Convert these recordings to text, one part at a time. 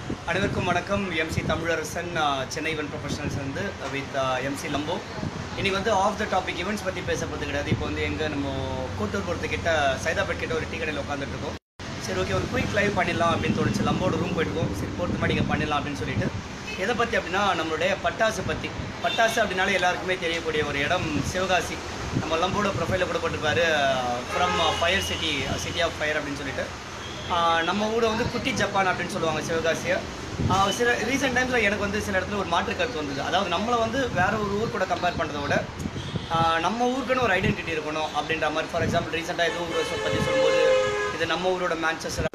அனைவருக்கும் வணக்கம் எம்சி தமிழரசன் அஹ், சென்னை இவன் ப்ரொஃபஷனல்ஸ் வந்து வித் எம்சி லம்போ இன்னைக்கு வந்து ஆஃப் த டாபிக் ஈவெண்ட்ஸ் பற்றி பேச போகிறது கிடையாது இப்போ வந்து எங்கே நம்ம கூட்டூர் போகிறதுக்கிட்ட சைதாபேட் கிட்ட ஒரு டீ கடையில் உட்காந்துட்டு இருக்கோம் சரி ஓகே ஒரு குயிக் லைவ் பண்ணிடலாம் அப்படின்னு தோணுச்சு லம்போட ரூம் போயிட்டுருக்கோம் சரி போகிறது மாதிரி இங்கே பண்ணிடலாம் அப்படின்னு சொல்லிட்டு எதை பற்றி அப்படின்னா நம்மளுடைய பட்டாசு பற்றி பட்டாசு அப்படின்னாலே எல்லாருக்குமே தெரியக்கூடிய ஒரு இடம் சிவகாசி நம்ம லம்போட ப்ரொஃபைலில் கூட போட்டிருப்பாரு from fire city city of fire அப்படின்னு சொல்லிட்டு ஆஹ் நம்ம ஊரை வந்து குட்டி ஜப்பான் அப்படின்னு சொல்லுவாங்க சிவகாசியை ஆஹ் சில ரீசெண்ட் டைம்ஸில் எனக்கு வந்து சில இடத்துல ஒரு மாற்று கருத்து வந்தது அதாவது நம்மளை வந்து வேற ஒரு ஊர் கூட கம்பேர் பண்ணுறத விட ஆஹ் நம்ம ஊருக்குன்னு ஒரு ஐடென்டிட்டி இருக்கணும் அப்படின்ற மாதிரி ஃபார் எக்ஸாம்பிள் ரீசெண்டாக ஏதோ ஊரை சொ- பற்றி சொல்லும்போது இது நம்ம ஊரோட மேன்செஸ்டர்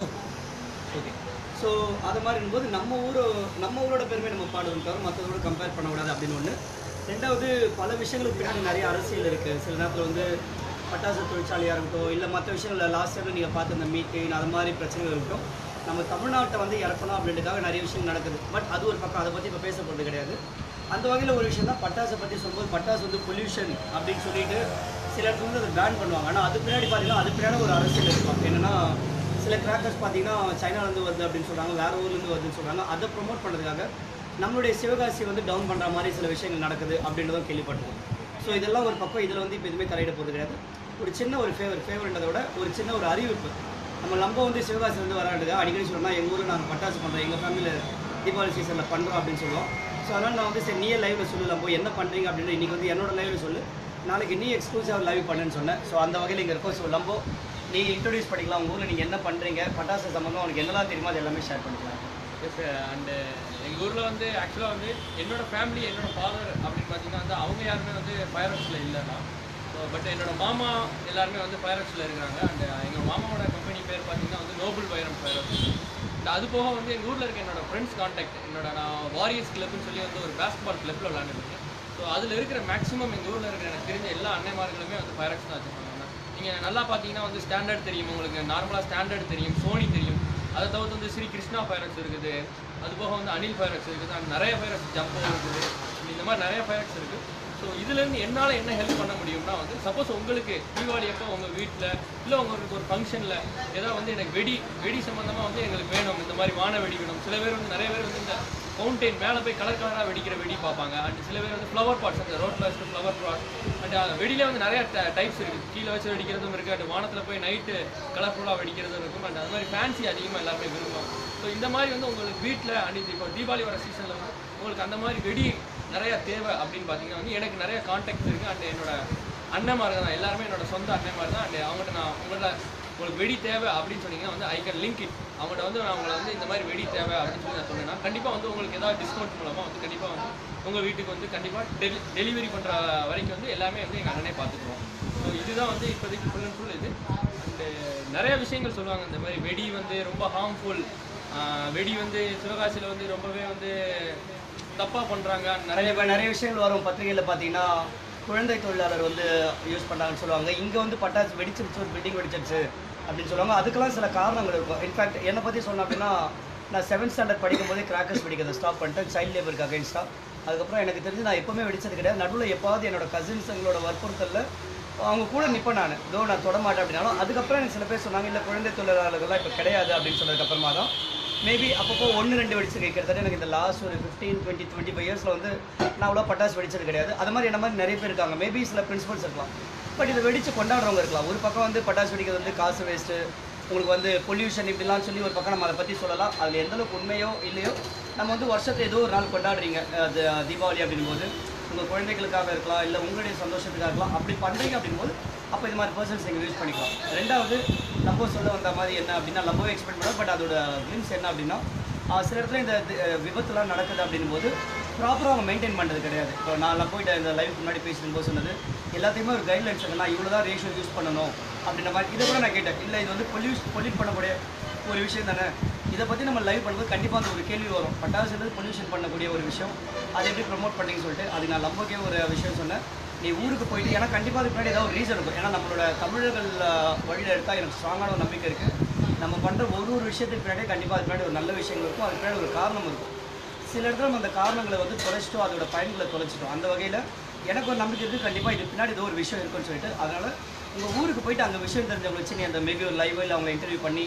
ஓகே ஸோ அது மாதிரி இருக்கும்போது நம்ம ஊர் நம்ம ஊரோட பெருமை நம்ம பாடுவோம் தவிர மற்றதோட கம்பேர் பண்ணக்கூடாது அப்படின்னு ஒன்று ரெண்டாவது பல விஷயங்களுக்கு பின்னாடி நிறைய அரசியல் இருக்குது சில நேரத்தில் வந்து பட்டாசு தொழிற்சாலையாக இருக்கட்டும் இல்லை மற்ற விஷயங்கள் லாஸ்ட் டைமில் நீங்கள் பார்த்த இந்த மீட்டிங் அது மாதிரி பிரச்சனைகள் இருக்கட்டும் நம்ம தமிழ்நாட்டை வந்து இறக்கணும் அப்படின்றதுக்காக நிறைய விஷயம் நடக்குது பட் அது ஒரு பக்கம் அதை பற்றி இப்போ பேச போகிறது கிடையாது அந்த வகையில் ஒரு விஷயம் தான் பட்டாசை பற்றி சொல்லும்போது பட்டாசு வந்து பொல்யூஷன் அப்படின்னு சொல்லிட்டு சில இடத்துல வந்து அதை பேன் பண்ணுவாங்க ஆனால் அது பின்னாடி பார்த்தீங்கன்னா அது பின்னாடி ஒரு அரசியல் இருக்கும் என்னென்னா சில கிராக்கர்ஸ் பார்த்தீங்கன்னா சைனாலேருந்து வருது அப்படின்னு சொல்கிறாங்க வேறு ஊர்லேருந்து வருதுன்னு சொல்கிறாங்க அதை ப்ரொமோட் பண்ணுறதுக்காக நம்மளுடைய சிவகாசி வந்து டவுன் பண்ணுற மாதிரி சில விஷயங்கள் நடக்குது அப்படின்றதும் கேள்விப்பட்டிருக்கோம் ஸோ இதெல்லாம் ஒரு பக்கம் இதில் வந்து இப்போ எதுவுமே தலையிட போகிறது கிடையாது ஒரு சின்ன ஒரு ஃபேவர் ஃபேவர்ன்றதை விட ஒரு சின்ன ஒரு அறிவிப்பு நம்ம லம்போ வந்து சிவகாசி வந்து வராண்டுங்க அடிக்கடி சொல்லணும்னா எங்கள் ஊரில் நாங்கள் பட்டாசு பண்ணுறோம் எங்கள் ஃபேமிலியில் தீபாவளி சீசனில் பண்ணுறோம் அப்படின்னு சொல்லுவோம் ஸோ அதனால் நான் வந்து சரி நீயே லைவில் சொல்லு லம்போ என்ன பண்ணுறீங்க அப்படின்னு இன்றைக்கி வந்து என்னோட லைவில் சொல்லு நாளைக்கு நீ எக்ஸ்க்ளூசிவாக லைவ் பண்ணுன்னு சொன்னேன் ஸோ அந்த வகையில் இங்கே இருக்கோம் ஸோ லம்போ நீ இன்ட்ரடியூஸ் பண்ணிக்கலாம் உங்கள் ஊரில் நீங்கள் என்ன பண்ணுறீங்க பட்டாசு சம்மந்தம் உனக்கு என்னெல்லாம் தெரியுமோ அது எல்லாமே ஷேர் பண்ணிக்கலாம் எஸ் அண்டு எங்கள் ஊரில் வந்து ஆக்சுவலாக வந்து என்னோட ஃபேமிலி என்னோட ஃபாதர் அப்படின்னு பார்த்தீங்கன்னா வந்து அவங்க யாருமே வந்து ஃபயர் ஒர்க்ஸில் இல்லைன்னா ஸோ பட் என்னோட மாமா எல்லாருமே வந்து ஃபயர் ஒர்க்ஸில் இருக்கிறாங்க அண்ட் எங்கள் மாமாவோட கம்பெனி பேர் பார்த்தீங்கன்னா வந்து நோபல் வைரம் ஃபயர் ஒர்க்ஸ் அண்ட் அது போக வந்து எங்கள் ஊரில் இருக்க என்னோட ஃப்ரெண்ட்ஸ் கான்டாக்ட் என்னோட நான் வாரியர்ஸ் கிளப்னு சொல்லி வந்து ஒரு பேஸ்பால் கிளப்பில் விளாண்டுருக்கேன் ஸோ அதில் இருக்கிற மேக்ஸிமம் எங்கள் ஊரில் இருக்கிற எனக்கு தெரிஞ்ச எல்லா அன்னைமார்களுமே வந்து ஃபயர் ஒர்க்ஸ் தான் வச்சுருக்காங்க நீங்கள் நல்லா பார்த்தீங்கன்னா வந்து ஸ்டாண்டர்ட் தெரியும் உங்களுக்கு நார்மலாக ஸ்டாண்டர்ட் தெரியும் சோனி தெரியும் அதை தவிர்த்து வந்து ஸ்ரீ கிருஷ்ணா ஃபைரக்ஸ் இருக்குது அது போக வந்து அனில் ஃபைரக்ஸ் இருக்குது and நிறைய ஃபைரக்ஸ் ஜம்போ இருக்குது இந்த மாதிரி நிறைய ஃபைரக்ஸ் இருக்குது ஸோ இதுலேருந்து என்னால் என்ன ஹெல்ப் பண்ண முடியும்னா வந்து சப்போஸ் உங்களுக்கு தீபாவளி அப்போ உங்கள் வீட்டில் இல்லை உங்களுக்கு ஒரு ஃபங்க்ஷனில் ஏதாவது வந்து எனக்கு வெடி வெடி சம்மந்தமாக வந்து எங்களுக்கு வேணும் இந்த மாதிரி வான வெடி வேணும் சில பேர் வந்து நிறைய பேர் வந்து இந்த ஃபவுண்டைன் மேலே போய் கலர் கலராக வெடிக்கிற வெடி பார்ப்பாங்க அண்ட் சில பேர் வந்து ஃப்ளவர் பாட்ஸ் அந்த ரோட்டில் வச்சுட்டு ஃப்ளவர் பாட் அண்ட் வெடியில வந்து நிறைய டைப்ஸ் இருக்குது கீழே வச்சு வெடிக்கிறதும் இருக்குது அண்ட் வானத்தில் போய் நைட்டு கலர்ஃபுல்லாக வெடிக்கிறதும் இருக்கும் அண்ட் அது மாதிரி ஃபேன்சி அதிகமாக எல்லாருமே விரும்புவாங்க ஸோ இந்த மாதிரி வந்து உங்களுக்கு வீட்டில் அண்ட் இப்போ தீபாவளி வர சீசனில் வந்து உங்களுக்கு அந்த மாதிரி வெடி நிறைய தேவை அப்படின்னு பார்த்தீங்கன்னா வந்து எனக்கு நிறைய கான்டாக்ட்ஸ் இருக்குது அண்ட் என்னோட அண்ணன்மார்கள் தான் எல்லாருமே என்னோட சொந்த அண்ணன்மார் தான் அண்ட் அவங்கள்ட்ட நான் உங்கள்ட்ட உங்களுக்கு வெடி தேவை அப்படின்னு சொன்னீங்கன்னா வந்து ஐ கேன் லிங்க் இட் அவங்கள்ட்ட வந்து நான் உங்களை வந்து இந்த மாதிரி வெடி தேவை அப்படின்னு சொல்லி நான் சொன்னேன்னா கண்டிப்பாக வந்து உங்களுக்கு ஏதாவது டிஸ்கவுண்ட் மூலமாக வந்து கண்டிப்பாக வந்து உங்கள் வீட்டுக்கு வந்து கண்டிப்பாக டெலி டெலிவரி பண்ணுற வரைக்கும் வந்து எல்லாமே வந்து எங்கள் அண்ணனே பார்த்துக்குவோம் ஸோ இதுதான் வந்து இப்போதைக்கு ஃபுல் அண்ட் ஃபுல் இது அண்டு நிறைய விஷயங்கள் சொல்லுவாங்க இந்த மாதிரி வெடி வந்து ரொம்ப ஹார்ம்ஃபுல் வெடி வந்து சிவகாசியில் வந்து ரொம்பவே வந்து தப்பாக பண்ணுறாங்க நிறைய நிறைய பேர் நிறைய விஷயங்கள் வரும் பத்திரிகையில் பார்த்தீங்கன்னா குழந்தை தொழிலாளர் வந்து யூஸ் பண்ணுறாங்கன்னு சொல்லுவாங்க இங்கே வந்து பட்டாசு வெடிச்சிருச்சு ஒரு பில்டிங் வெடிச்சிருச்சு அப்படின்னு சொல்லுவாங்க அதுக்கெல்லாம் சில காரணங்கள் இருக்கும் இன்ஃபேக்ட் என்னை பற்றி சொன்னேன் அப்படின்னா நான் செவன்த் ஸ்டாண்டர்ட் படிக்கும் போதே கிராக்கர்ஸ் வெடிக்கிறத ஸ்டாப் பண்ணிட்டேன் சைல்ட் லேபருக்கு அகைன்ஸ்டாக அதுக்கப்புறம் எனக்கு தெரிஞ்சு நான் எப்பவுமே வெடிச்சது கிடையாது நடுவில் எப்பாவது என்னோட கசின்ஸ் எங்களோட வற்புறுத்தலில் அவங்க கூட நிற்பேன் நான் இதோ நான் தொட மாட்டேன் அப்படின்னாலும் அதுக்கப்புறம் எனக்கு சில பேர் சொன்னாங்க இல்லை குழந்தை தொழிலாளர்கள்லாம் இப்போ கிடையாது அப்படின்னு சொன்னதுக்கப்புறமா தான் மேபி அப்பப்போ ஒன்று ரெண்டு வெடிச்சிருக்கேன் கிட்டத்தட்ட எனக்கு இந்த லாஸ்ட் ஒரு ஃபிஃப்டீன் டுவெண்ட்டி டுவெண்ட்டி ஃபைவ் இயர்ஸில் வந்து நான் அவ்வளோ பட்டாசு வெடிச்சது கிடையாது அது மாதிரி என்ன மாதிரி நிறைய பேர் இருக்காங்க மேபி சில பிரின்சிபல்ஸ் இருக்கலாம் பட் இதை வெடிச்சு கொண்டாடுறவங்க இருக்கலாம் ஒரு பக்கம் வந்து பட்டாசு வெடிக்கிறது வந்து காசு வேஸ்ட்டு உங்களுக்கு வந்து பொல்யூஷன் இப்படிலாம் சொல்லி ஒரு பக்கம் நம்ம அதை பற்றி சொல்லலாம் அதில் எந்த அளவுக்கு உண்மையோ இல்லையோ நம்ம வந்து வருஷத்துல ஏதோ ஒரு நாள் கொண்டாடுறீங்க அது தீபாவளி அப்படிங்கும்போது உங்கள் குழந்தைகளுக்காக இருக்கலாம் இல்லை உங்களுடைய சந்தோஷத்துக்காக இருக்கலாம் அப்படி பண்ணுறீங்க அப்படிங்கும்போது அப்போ இது மாதிரி பர்சன்ஸ் நீங்கள் யூஸ் பண்ணிக்கலாம் ரெண்டாவது லம்போ சொல்ல வந்த மாதிரி என்ன அப்படின்னா லம்போவே எக்ஸ்பெக்ட் பண்ண பட் அதோட glimpse என்ன அப்படின்னா ஆஹ் சில இடத்துல இந்த தி- அஹ் விபத்துலாம் நடக்குது அப்படின்னும் போது ப்ராப்பராக அவங்க மெயின்டைன் பண்ணுறது கிடையாது இப்போ நான் லம்போயிட்ட இந்த லைவ் முன்னாடி பேசியிருக்கும் சொன்னது எல்லாத்தையுமே ஒரு கைட்லைன்ஸ் இருக்கு நான் இவ்வளோ தான் ரேஷியோ யூஸ் பண்ணணும் அப்படின்ற மாதிரி இதை கூட நான் கேட்டேன் இல்லை இது வந்து பொல்யூஷ் பொல்யூட் பண்ணக்கூடிய ஒரு விஷயம் தானே இதை பற்றி நம்ம லைவ் பண்ணும்போது கண்டிப்பாக அந்த ஒரு கேள்வி வரும் பட்டாசுன்றது பொல்யூஷன் பண்ணக்கூடிய ஒரு விஷயம் அதை எப்படி ப்ரொமோட் பண்ணீங்கன்னு சொல்லிட்டு அது நான் லம்போக்கே ஒரு விஷயம் சொன்னேன் நீ ஊருக்கு போயிட்டு ஏன்னா கண்டிப்பாக அதுக்கு முன்னாடி ஏதாவது ஒரு ரீசன் இருக்கும் ஏன்னா நம்மளோட தமிழர்கள் அஹ், வழியில எடுத்தால் எனக்கு ஸ்ட்ராங்கான ஒரு நம்பிக்கை இருக்குது நம்ம பண்ணுற ஒரு ஒரு விஷயத்துக்கு பின்னாடி கண்டிப்பாக அதுக்கு பின்னாடி ஒரு நல்ல விஷயங்கள் இருக்கும் அதுக்கு பின்னாடி ஒரு காரணம் இருக்கும் சில இடத்துல நம்ம அந்த காரணங்களை வந்து தொலைச்சிட்டோம் அதோட பயன்களை தொலைச்சிட்டோம் அந்த வகையில் எனக்கு ஒரு நம்பிக்கை இருக்குது கண்டிப்பாக இது பின்னாடி ஏதோ ஒரு விஷயம் இருக்குன்னு சொல்லிட்டு அதனால் உங்கள் ஊருக்கு போயிட்டு அந்த விஷயம் தெரிஞ்சவங்க வச்சு நீ அந்த மேபி ஒரு லைவ் இல்லை அவங்களை இன்டர்வியூ பண்ணி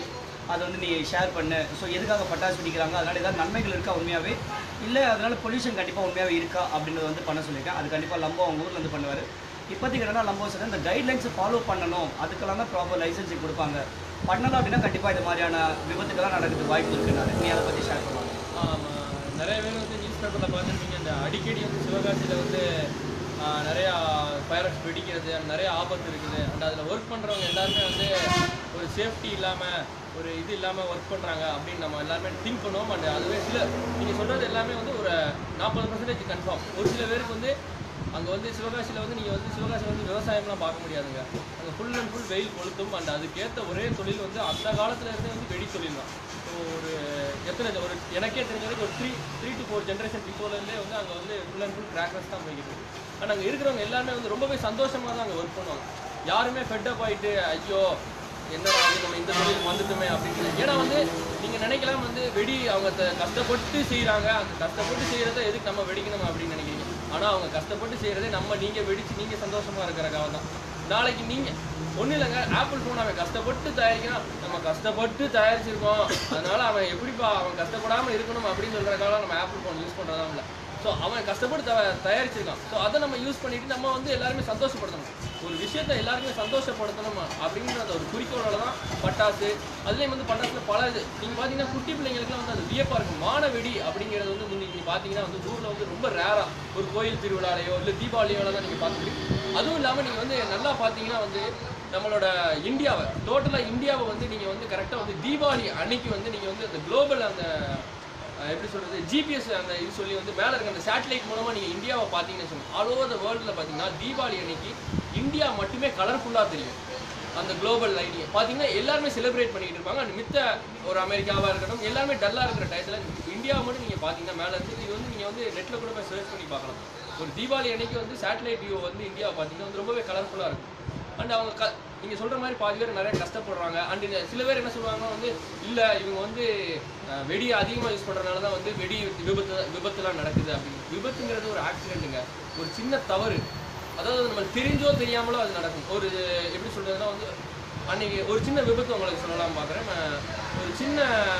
அதை வந்து நீ ஷேர் பண்ணு ஸோ எதுக்காக பட்டாசு வெடிக்கிறாங்க அதனால ஏதாவது நன்மைகள் இருக்கா உண்மையாகவே இல்லை அதனால பொல்யூஷன் கண்டிப்பாக உண்மையாகவே இருக்கா அப்படின்றத வந்து பண்ண சொல்லியிருக்கேன் அது கண்டிப்பாக லம்போ அவங்க ஊரில் வந்து பண்ணுவார் இப்போதைக்கு என்னன்னா லம்போ சார் இந்த கைட்லைன்ஸை ஃபாலோ பண்ணணும் அதுக்கெல்லாம் தான் ப்ராப்பர் லைசன்ஸிங் கொடுப்பாங்க பண்ணலாம் அப்படின்னா கண்டிப்பாக இது மாதிரியான விபத்துக்கெல்லாம் நடக்குது வாய்ப்பு இருக்குன்னு நீ அதை பற்றி ஷேர் பண்ணலாம் ஆமா. நிறைய பேர் வந்து நியூஸ் பேப்பரில் பார்த்துருப்பீங்க இந்த அடிக்கடி வந்து சிவகாசியில் வந்து ஆ, நிறையா ஃபயர்ஸ் வெடிக்கிறது and நிறைய ஆபத்து இருக்குது அண்ட் அதில் ஒர்க் பண்ணுறவங்க எல்லாருமே வந்து ஒரு சேஃப்டி இல்லாமல் ஒரு இது இல்லாமல் ஒர்க் பண்ணுறாங்க அப்படின்னு நம்ம எல்லாருமே திங்க் பண்ணுவோம் அண்ட் அதுவே சில நீங்கள் சொல்கிறது எல்லாமே வந்து ஒரு நாற்பது பர்சன்டேஜ் கன்ஃபார்ம் ஒரு சில பேருக்கு வந்து அங்கே வந்து சிவகாசியில் வந்து நீங்கள் வந்து சிவகாசியில் வந்து விவசாயம்லாம் பார்க்க முடியாதுங்க அங்கே ஃபுல் அண்ட் ஃபுல் வெயில் கொளுத்தும் அண்ட் அதுக்கேற்ற ஒரே தொழில் வந்து அந்த காலத்துல இருந்தே வந்து வெடி தொழில் தான் ஸோ ஒரு எத்தனை ஒரு எனக்கே தெரிஞ்ச வரைக்கும் ஒரு three three to four generation பிஃபோர்லேருந்தே வந்து அங்கே வந்து ஃபுல் அண்ட் ஃபுல் கிராக்கர்ஸ் தான் போய்கிட்டு இருக்கு ஆனால் அங்கே இருக்கிறவங்க எல்லாருமே வந்து ரொம்பவே சந்தோஷமாக தான் அங்கே ஒர்க் பண்ணுவாங்க யாருமே ஃபெட்டப் ஆயிட்டு ஐயோ என்னடா வந்து நம்ம இந்த தொழிலுக்கு வந்துட்டோமே அப்படின்னு ஏன்னா வந்து நீங்க நினைக்கலாம் வந்து வெடி அவங்க த- கஷ்டப்பட்டு செய்றாங்க அந்த கஷ்டப்பட்டு செய்யறத எதுக்கு நம்ம வெடிக்கணும் அப்படின்னு நினைக்கிறீங்க ஆனா அவங்க கஷ்டப்பட்டு செய்யறதே நம்ம நீங்க வெடிச்சு நீங்க சந்தோஷமா இருக்கிறக்காக தான் நாளைக்கு நீங்க ஒண்ணும் இல்லைங்க ஆப்பிள் ஃபோன் அவன் கஷ்டப்பட்டு தயாரிக்கிறான் நம்ம கஷ்டப்பட்டு தயாரிச்சிருக்கோம் அதனால அவன் எப்படிப்பா அவன் கஷ்டப்படாம இருக்கணும் அப்படின்னு சொல்றதுக்காக நம்ம ஆப்பிள் ஃபோன் யூஸ் பண்றதா இல்லை ஸோ அவன் கஷ்டப்பட்டு த தயாரிச்சிருக்கான் ஸோ அதை நம்ம யூஸ் பண்ணிட்டு நம்ம வந்து எல்லாருமே சந்தோஷப்படுத்தணும் ஒரு விஷயத்தை எல்லாருமே சந்தோஷப்படுத்தணும் அப்படிங்கிற அந்த ஒரு குறிக்கோளோட தான் பட்டாசு அதுலேயும் வந்து பட்டாசுல பல இது நீங்கள் பார்த்தீங்கன்னா குட்டி பிள்ளைங்களுக்குலாம் வந்து அது வியப்பாக இருக்கும் வானவெடி அப்படிங்கிறது வந்து முந்தி நீங்கள் பார்த்தீங்கன்னா வந்து ஊரில் வந்து ரொம்ப ரேராக ஒரு கோயில் திருவிழாலையோ இல்லை தீபாவளியோட தான் நீங்கள் பார்த்துருக்கீங்க அதுவும் இல்லாமல் நீங்கள் வந்து நல்லா பார்த்தீங்கன்னா வந்து நம்மளோட இந்தியாவை டோட்டலாக இந்தியாவை வந்து நீங்கள் வந்து கரெக்டாக வந்து தீபாவளி அன்னைக்கு வந்து நீங்கள் வந்து அந்த குளோபல் அந்த அஹ் எப்படி சொல்றது ஜிபிஎஸ் அந்த இது சொல்லி வந்து மேலே இருக்க அந்த சேட்டலைட் மூலமா நீங்க இந்தியாவை பார்த்தீங்கன்னு வச்சுக்கோங்க ஆல் ஓவர் த வேர்ல்டில் பார்த்தீங்கன்னா தீபாவளி அன்னைக்கு இந்தியா மட்டுமே கலர்ஃபுல்லாக தெரியும் அந்த குளோபல் ஐடியா பார்த்தீங்கன்னா எல்லாருமே செலிப்ரேட் பண்ணிட்டு இருப்பாங்க அண்ட் மித்த ஒரு அமெரிக்காவாக இருக்கட்டும் எல்லாருமே டல்லாக இருக்கிற டயத்தில் இந்தியாவை மட்டும் நீங்கள் பார்த்தீங்கன்னா மேலே இருந்து இது வந்து நீங்கள் வந்து நெட்டில் கூட போய் சர்ச் பண்ணி பார்க்கலாம் ஒரு தீபாவளி அன்னைக்கு வந்து சேட்டலைட் வியூ வந்து இந்தியாவை பார்த்தீங்கன்னா வந்து ரொம்பவே கலர்ஃபுல்லாக இருக்கும் அண்ட் அவங்க க நீங்கள் சொல்கிற மாதிரி பாதி பேர் நிறைய கஷ்டப்படுறாங்க அண்ட் சில பேர் என்ன சொல்லுவாங்க வந்து இல்லை இவங்க வந்து அஹ், வெடியை அதிகமாக யூஸ் பண்ணுறதுனால தான் வந்து வெடி விபத்து விபத்துலாம் நடக்குது அப்படின்னு விபத்துங்கிறது ஒரு ஆக்சிடென்ட்டுங்க ஒரு சின்ன தவறு அதாவது நம்ம தெரிஞ்சோ தெரியாமலோ அது நடக்கும் ஒரு எப்படி சொல்றதுன்னா வந்து அன்னைக்கு ஒரு சின்ன விபத்து உங்களுக்கு சொல்லலாம் பார்க்குறேன் ஒரு சின்ன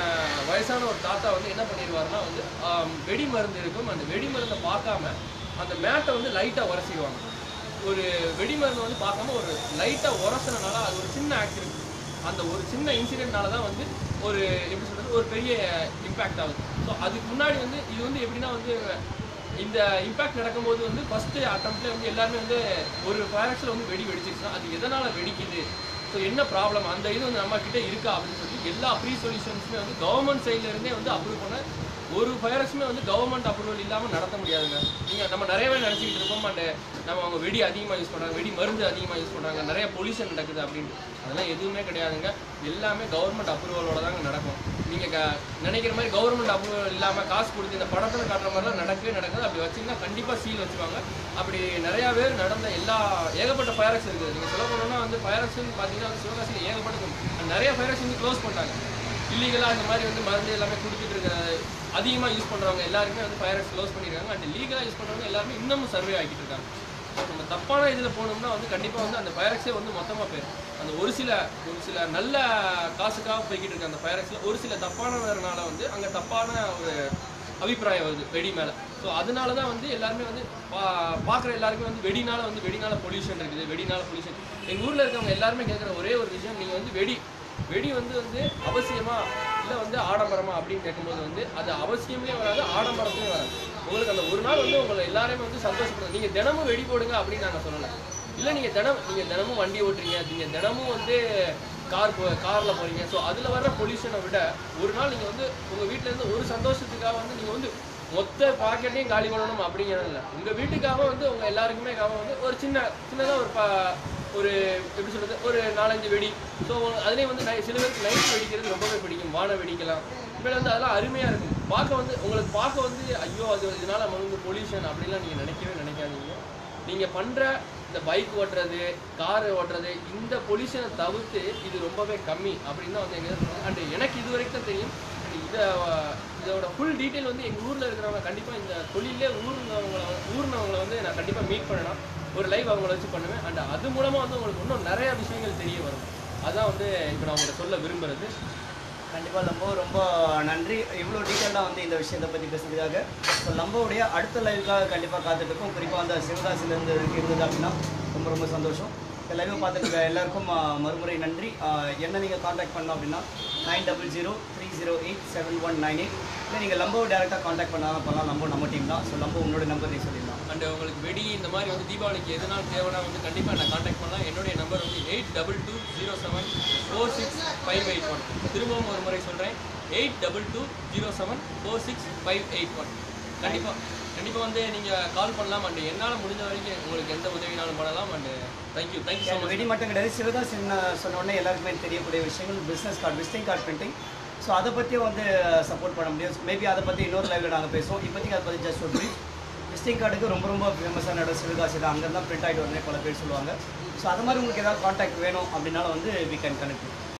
வயசான ஒரு தாத்தா வந்து என்ன பண்ணிடுவாருன்னா வந்து ஆம், வெடி மருந்து இருக்கும் அந்த வெடி மருந்தை பார்க்காம அந்த மேட்டை வந்து லைட்டாக உரசிடுவாங்க ஒரு வெடி மருந்து வந்து பார்க்காம ஒரு லைட்டாக உரசுனனால அது ஒரு சின்ன ஆக்சிடென்ட் அந்த ஒரு சின்ன இன்சிடென்ட்னால தான் வந்து ஒரு எப்படி சொல்றது ஒரு பெரிய இம்பேக்ட் ஆகுது ஸோ அதுக்கு முன்னாடி வந்து இது வந்து எப்படின்னா வந்து இந்த இம்பாக்ட் நடக்கும்போது வந்து ஃபர்ஸ்ட் அட்டம்ப்ட்ல வந்து எல்லாருமே வந்து ஒரு ஃபயர்ஸில் வந்து வெடி வெடிச்சிருச்சுன்னா அது எதனால வெடிக்குது ஸோ என்ன ப்ராப்ளம் அந்த இது வந்து நம்ம கிட்ட இருக்கா அப்படின்னு சொல்லி எல்லா ப்ரீ சொல்யூஷன்ஸுமே வந்து கவர்மெண்ட் சைட்ல இருந்தே வந்து அப்ரூவ் பண்ண ஒரு ஃபயர்ஸுமே வந்து கவர்மெண்ட் அப்ரூவல் இல்லாமல் நடத்த முடியாதுங்க நீங்கள் நம்ம நிறையவே நினச்சிக்கிட்டு இருக்கோம் அண்ட் நம்ம அவங்க வெடி அதிகமாக யூஸ் பண்ணுறாங்க வெடி மருந்து அதிகமாக யூஸ் பண்ணுறாங்க நிறைய பொல்யூஷன் நடக்குது அப்படின்ட்டு அதெல்லாம் எதுவுமே கிடையாதுங்க எல்லாமே கவர்மெண்ட் அப்ரூவலோட தாங்க நடக்கும் நீங்கள் க நினைக்கிற மாதிரி கவர்மெண்ட் அப்ரூவல் இல்லாமல் காசு கொடுத்து இந்த படத்தில் காட்டுற மாதிரிலாம் நடக்கவே நடக்காது அப்படி வச்சிங்கன்னா கண்டிப்பாக சீல் வச்சுருவாங்க அப்படி நிறையா பேர் நடந்த எல்லா ஏகப்பட்ட ஃபயரக்ஸ் இருக்குது நீங்கள் சொல்ல போனோம்னா வந்து ஃபயரக்ஸ்னு பார்த்தீங்கன்னா வந்து சிவகாசியில் ஏகப்பட்ட நிறைய ஃபயரக்ஸ் வந்து க்ளோஸ் பண்ணிட்டாங்க இல்லீகலாக இந்த மாதிரி வந்து மருந்து எல்லாமே கொடுத்துட்டு இருக்க அதிகமாக யூஸ் பண்ணுறவங்க எல்லாருமே வந்து ஃபயரக்ஸ் க்ளோஸ் பண்ணியிருக்காங்க அண்ட் லீகலாக யூஸ் பண்ணுறவங்க எல்லாருமே இன்னமும் சர்வே ஆகிட்டு இருக்காங்க நம்ம தப்பான இதில் போனோம்னா வந்து கண்டிப்பாக வந்து அந்த ஃபயரக்ஸே வந்து மொத்தமாக போயிடும் அந்த ஒரு சில ஒரு சில நல்ல காசுக்காக போய்கிட்டு இருக்க அந்த ஃபயரக்ஸில் ஒரு சில தப்பானதுனால வந்து அங்கே தப்பான ஒரு அபிப்பிராயம் வருது வெடி மேலே ஸோ அதனால தான் வந்து எல்லாருமே வந்து பா பார்க்குற எல்லாருமே வந்து வெடினால வந்து வெடினால பொல்யூஷன் இருக்குது வெடினால பொல்யூஷன் எங்கள் ஊரில் இருக்கவங்க எல்லாருமே கேட்குற ஒரே ஒரு விஷயம் நீங்கள் வந்து வெடி வெடி வந்து வந்து அவசியமா இல்லை வந்து ஆடம்பரமா அப்படின்னு கேட்கும்போது வந்து அது அவசியமே வராது ஆடம்பரத்துமே வராது உங்களுக்கு அந்த ஒரு நாள் வந்து உங்களை எல்லாரையுமே வந்து சந்தோஷப்படுது நீங்கள் தினமும் வெடி போடுங்க அப்படின்னு நாங்கள் சொல்லலை இல்லை நீங்கள் தினம் நீங்கள் தினமும் வண்டி ஓட்டுறீங்க நீங்கள் தினமும் வந்து கார் போ காரில் போகிறீங்க ஸோ அதில் வர்ற பொல்யூஷனை விட ஒரு நாள் நீங்கள் வந்து உங்கள் வீட்டிலேருந்து ஒரு சந்தோஷத்துக்காக வந்து நீங்கள் வந்து மொத்த பாக்கெட்டையும் காலி பண்ணணும் அப்படிங்கிறது இல்லை உங்கள் வீட்டுக்காக வந்து உங்கள் எல்லாருக்குமே காக வந்து ஒரு சின்ன சின்னதாக ஒரு பா ஒரு எப்படி சொல்றது ஒரு நாலஞ்சு வெடி ஸோ அதுலேயும் வந்து நை- சில பேருக்கு நைட் வெடிக்கிறது ரொம்பவே பிடிக்கும் வான வெடிக்கலாம் இப்போ வந்து அதெல்லாம் அருமையாக இருக்கும் பார்க்க வந்து உங்களுக்கு பார்க்க வந்து ஐயோ அது இதனால வந்து பொல்யூஷன் அப்படிலாம் நீங்கள் நினைக்கவே நினைக்காதீங்க நீங்கள் பண்ணுற இந்த பைக் ஓட்டுறது கார் ஓட்டுறது இந்த பொல்யூஷனை தவிர்த்து இது ரொம்பவே கம்மி அப்படின்னு தான் வந்து எங்க அண்ட் எனக்கு இது வரைக்கும் தான் தெரியும் And இதை இதோட ஃபுல் டீட்டெயில் வந்து எங்கள் ஊரில் இருக்கிறவங்க கண்டிப்பாக இந்த தொழிலே ஊர்னவங்களை ஊர்னவங்களை வந்து நான் கண்டிப்பாக மீட் பண்ணலாம் ஒரு லைவ் அவங்கள வச்சு பண்ணுவேன் அண்ட் அது மூலமாக வந்து உங்களுக்கு இன்னும் நிறைய விஷயங்கள் தெரிய வரும் அதான் வந்து இப்போ நான் உங்கள்கிட்ட சொல்ல விரும்புறது கண்டிப்பாக லம்போ ரொம்ப நன்றி இவ்வளோ டீட்டெயிலாக வந்து இந்த விஷயத்தை பற்றி பேசுறதுக்காக ஸோ லம்போவுடைய அடுத்த லைவுக்காக கண்டிப்பாக காத்துட்ருக்கோம் குறிப்பாக அந்த சிவகாசிலேருந்து இருந்தது அப்படின்னா ரொம்ப ரொம்ப சந்தோஷம் இந்த லைவை பார்த்துட்டு இருக்க எல்லாருக்கும் ஆ, மறுமுறை நன்றி ஆ, என்ன நீங்கள் காண்டாக்ட் பண்ணோம் அப்படின்னா nine double zero three zero eight seven one nine eight இல்லை நீங்கள் லம்போவை டேரெக்டாக காண்டாக்ட் பண்ணாலும் பண்ணலாம் லம்போ நம்ம டீம் தான் ஸோ லம்போ உன்னோட நம்பர் நீ சொல்லிடலாம் அண்ட் உங்களுக்கு வெடி இந்த மாதிரி வந்து தீபாவளிக்கு எதனாலும் தேவைன்னா வந்து கண்டிப்பாக என்ன காண்டாக்ட் பண்ணலாம் என்னுடைய நம்பர் வந்து eight double two zero seven four six five eight one திரும்பவும் ஒரு முறை சொல்கிறேன் eight double two zero seven four six five eight one கண்டிப்பாக கண்டிப்பாக வந்து நீங்கள் கால் பண்ணலாம் அண்ட் என்னால் முடிஞ்ச வரைக்கும் உங்களுக்கு எந்த உதவினாலும் பண்ணலாம் and thank you thank you so much வெடி மட்டும் கிடையாது சிவகாசி சொன்ன உடனே எல்லாருக்குமே தெரியக்கூடிய விஷயங்கள் business card visiting card printing so அதை பற்றியும் வந்து சப்போர்ட் பண்ண முடியும் மேபி அதை பற்றி இன்னொரு லைவ்ல நாங்கள் பேசுவோம் இப்போதைக்கு அதை பற்றி ஜஸ்ட் ஒரு விசிட்டிங் கார்டுக்கு ரொம்ப ரொம்ப ஃபேமஸான இடம் சிவகாசி தான் அங்கே தான் பிரிண்ட் ஆகிட்டு வரணும் பல பேர் சொல்லுவாங்க ஸோ அது மாதிரி உங்களுக்கு ஏதாவது காண்டாக்ட் வேணும் அப்படின்னாலும் வந்து வி கேன் கனெக்ட்